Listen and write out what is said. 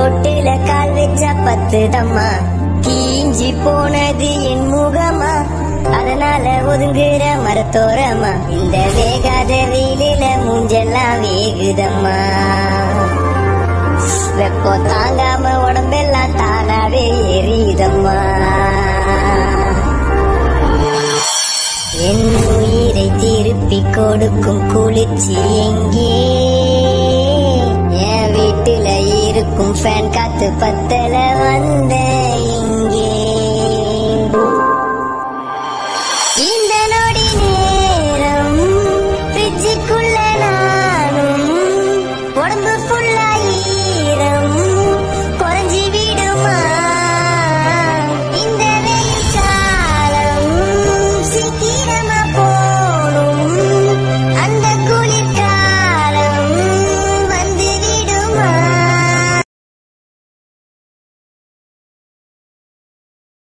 ரோட்டுல கால் வச்சா பத்துதம்மா கீஞ்சி போனது என் முகமா அதனால ஒதுங்குற மரத்தோரமா இந்த வேகாத வெயிலில மூஞ்செல்லாம் வேகுதம்மா வெப்பம் தாங்காம உடம்பெல்லாம் தானாவே எரியுதம்மா என் உயிரை திருப்பி கொடுக்கும் குளிர்ச்சி எங்கே என் வீட்டுல இருக்கும் ஃபேன் காத்து பத்தல வந்தேன்